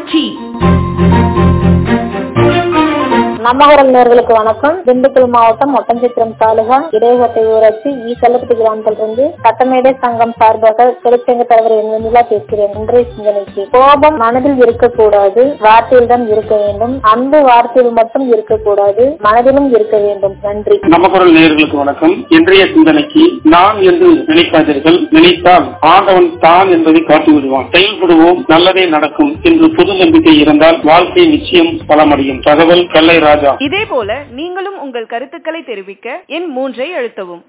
புரட்சி நம்மகரம் நேர்களுக்கு வணக்கம் திண்டுக்கல் மாவட்டம் ஒட்டஞ்சித்திரம் தாலுகா இடையகட்டை ஊராட்சி ஈ கல்லப்பட்டி கிராமத்திலிருந்து சட்டமேடை சங்கம் சார்பாக தொழிற்சங்க தலைவர் வெண்ணிலா பேசுகிறேன் இன்றைய சிந்தனைக்கு கோபம் மனதில் இருக்கக்கூடாது வார்த்தையில் தான் இருக்க வேண்டும் அன்பு வார்த்தையில் மட்டும் இருக்கக்கூடாது மனதிலும் இருக்க வேண்டும் நன்றி நமக்குரல் நேயர்களுக்கு வணக்கம் இன்றைய சிந்தனைக்கு நான் என்று நினைக்காதீர்கள் நினைத்தால் ஆண்டவன் தான் என்பதை காட்டி விடுவான் செயல்படுவோம் நல்லதே நடக்கும் என்று பொது நம்பிக்கை இருந்தால் வாழ்க்கை நிச்சயம் பலமடையும் தகவல் கல்லை ராஜா இதே போல நீங்களும் உங்கள் கருத்துக்களை தெரிவிக்க எண் மூன்றை அழுத்தவும்